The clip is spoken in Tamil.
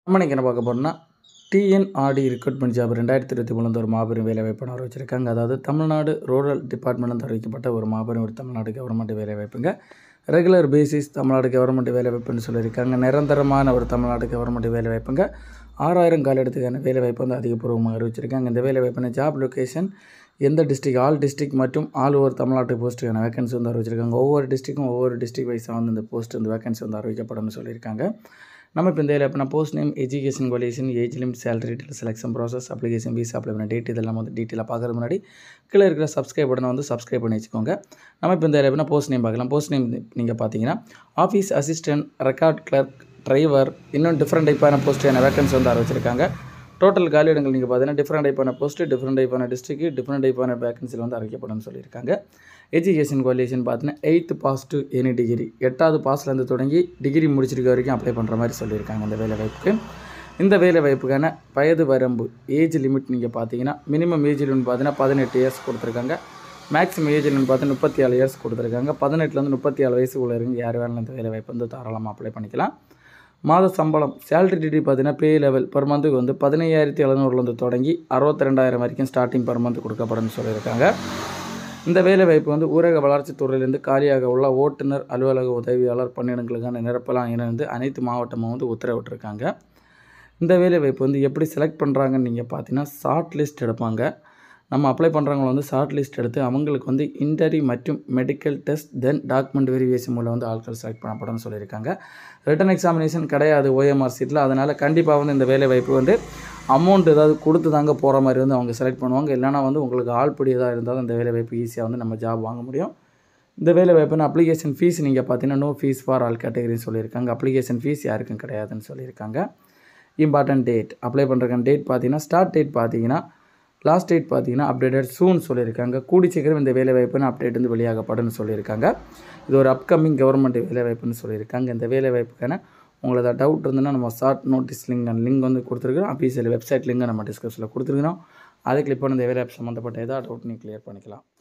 நம்ம இன்றைக்கி என்ன பார்க்க போகிறோம்னா டிஎன்ஆர்டி ரெக்ரூட்மெண்ட் ஜாப் ரெண்டாயிரத்தி இருபத்தி மூணு ஒரு மாபெரும் வேலைவாய்ப்பு வர வச்சுருக்காங்க அதாவது தமிழ்நாடு ரூரல் டிபார்ட்மெண்ட் அறிவிக்கப்பட்ட ஒரு மாபெரும் ஒரு தமிழ்நாடு கவர்மெண்ட் வேலைவாய்ப்புங்க ரெகுலர் பேசிஸ் தமிழ்நாடு கவர்மெண்ட் வேலைவாய்ப்புன்னு சொல்லியிருக்காங்க நிரந்தரமான ஒரு தமிழ்நாடு கவர்மெண்ட் வேலைவாய்ப்புங்க ஆறாயிரம் காலிடத்துக்கான வேலைவாய்ப்பு வந்து அதிகபூர்வமாக அறிவிச்சிருக்காங்க இந்த வேலைவாய்ப்புன ஜாப் லொக்கேஷன் எந்த டிஸ்ட்ரிக் ஆல் டிஸ்ட்ரிக் மற்றும் ஆல் ஓவர் தமிழ்நாட்டு போஸ்ட்டுக்கான வேகன்சி வந்து அறிவிச்சிருக்காங்க ஒவ்வொரு டிஸ்ட்ரிக்கும் ஒவ்வொரு டிஸ்ட்ரிக் வைஸாக வந்து இந்த போஸ்ட் இந்த வேகன்சி வந்து அறிவிக்கப்படும் சொல்லியிருக்காங்க நம்ம இப்போ இந்த இதில் இப்போ post name education qualification age limit salary detail selection process application வீசா அப்ளை பண்ண டேட் இதெல்லாம் வந்து டீட்டெயிலாக பார்க்கறது முன்னாடி கீழே இருக்கிற சப்ஸ்கிரைப் பட்டனை வந்து சப்ஸ்கிரைப் பண்ணி வச்சுக்கோங்க நம்ம இப்போ இந்த இதில் போஸ்ட் நேம் பார்க்கலாம் போஸ்ட் நேம் நீங்கள் பார்த்தீங்கன்னா office assistant record clerk driver இன்னும் டிஃப்ரெண்ட் டைப்பான போஸ்ட்டுக்கான வேகன்சி வந்து அறிவிச்சிருக்காங்க டோட்டல் காலியிடங்கள் நீங்கள் பார்த்தீங்கன்னா டிஃப்ரெண்ட் டைப்பான போஸ்ட்டு டிஃப்ரெண்ட் டைப்பான டிஸ்ட்ரிக்ட் டிஃப்ரெண்ட் டைப்பான வேகன்சியில் வந்து அறிவிக்கப்படும் சொல்லியிருக்காங்க எஜுகேஷன் குவாலிஃபிகேஷன் பார்த்தீங்கன்னா eighth pass to any degree எட்டாவது பாஸ்லேருந்து தொடங்கி டிகிரி முடிச்சிருக்க வரைக்கும் அப்ளை பண்ணுற மாதிரி சொல்லியிருக்காங்க இந்த வேலை வாய்ப்புக்கு இந்த வேலை வாய்ப்புக்கான வயது வரம்பு ஏஜ் லிமிட் நீங்கள் பார்த்தீங்கன்னா மினிமம் ஏஜ் லிமிட் பார்த்தீங்கன்னா பதினெட்டு இயர்ஸ் கொடுத்துருக்காங்க மேக்ஸிமம் ஏஜ் லிமிட் பார்த்தீங்கன்னா முப்பத்தி ஏழு இயர்ஸ் கொடுத்துருக்காங்க பதினெட்டுலேருந்து முப்பத்தி ஏழு வயசுக்குள்ள இருந்து யார் வேணாலும் இந்த வேலை வாய்ப்பு வந்து தாராளமாக அப்ளை பண்ணிக்கலாம் மாத சம்பளம் சேலரி டிடி பார்த்தீங்கன்னா பே லெவல் பர் மந்த்துக்கு வந்து பதினையாயிரத்தி எழுநூறுலேருந்து தொடங்கி அறுபத்தி ரெண்டாயிரம் வரைக்கும் ஸ்டார்டிங் பர் மந்த் கொடுக்கப்படும் சொல்லியிருக்காங்க இந்த வேலை வாய்ப்பு வந்து ஊரக வளர்ச்சித் துறையிலிருந்து காலியாக உள்ள ஓட்டுநர் அலுவலக உதவியாளர் பணியிடங்களுக்கான நிரப்பலாம் இணைந்து அனைத்து மாவட்டமும் வந்து உத்தரவிட்டிருக்காங்க இந்த வேலை வாய்ப்பு வந்து எப்படி செலக்ட் பண்ணுறாங்கன்னு நீங்கள் பார்த்தீங்கன்னா ஷார்ட் லிஸ்ட் எடுப்பாங்க நம்ம அப்ளை பண்ணுறவங்க வந்து ஷார்ட் லிஸ்ட் எடுத்து அவங்களுக்கு வந்து இன்டர்வியூ மற்றும் medical test then document verification மூலம் வந்து ஆட்கள் செலக்ட் பண்ணப்படும் சொல்லியிருக்காங்க ரிட்டன் எக்ஸாமினேஷன் கிடையாது ஓஎம்ஆர் சீட்டில் அதனால் கண்டிப்பாக வந்து இந்த வேலை வாய்ப்பு வந்து அமௌண்ட் ஏதாவது கொடுத்து தாங்க போகிற மாதிரி வந்து அவங்க செலக்ட் பண்ணுவாங்க இல்லைனா வந்து உங்களுக்கு ஆள்படி ஏதாவது இருந்தாலும் இந்த வேலை வாய்ப்பு ஈஸியாக வந்து நம்ம ஜாப் வாங்க முடியும் இந்த வேலை வாய்ப்புன்னு அப்ளிகேஷன் ஃபீஸ் நீங்கள் பார்த்தீங்கன்னா நோ ஃபீஸ் ஃபார் ஆல் கேட்டகரின்னு சொல்லியிருக்காங்க அப்ளிகேஷன் ஃபீஸ் யாருக்கும் கிடையாதுன்னு சொல்லியிருக்காங்க இம்பார்ட்டன்ட் டேட் அப்ளை பண்ணுறக்கான டேட் பார்த்தீங்கன்னா ஸ்டார்ட் டேட் பார்த்தீங்கன்னா லாஸ்ட் டேட் பார்த்தீங்கன்னா அப்டேட்டட் சூன் சொல்லியிருக்காங்க கூடி சீக்கிரம் இந்த வேலை வாய்ப்புன்னு அப்டேட் வந்து வெளியாகப்படும்னு சொல்லியிருக்காங்க இது ஒரு அப்கமிங் கவர்மெண்ட் வேலை வாய்ப்புன்னு சொல்லியிருக்காங்க இந்த வேலை வாய்ப்புக்கான உங்களுக்கு ஏதாவது டவுட் இருந்ததுன்னா நம்ம ஷார்ட் நோட்டீஸ் லிங்க் லிங்க் வந்து கொடுத்துருக்கோம் அஃபீஷியல் வெப்சைட் லிங்கை நம்ம டிஸ்கிரிப்ஷனில் கொடுத்துருக்கோம் அதை கிளிக் பண்ணி இந்த வேலை வாய்ப்பு சம்மந்தப்பட்ட ஏதாவது டவுட் நீங்கள் கிளியர் பண்ணிக்கலாம்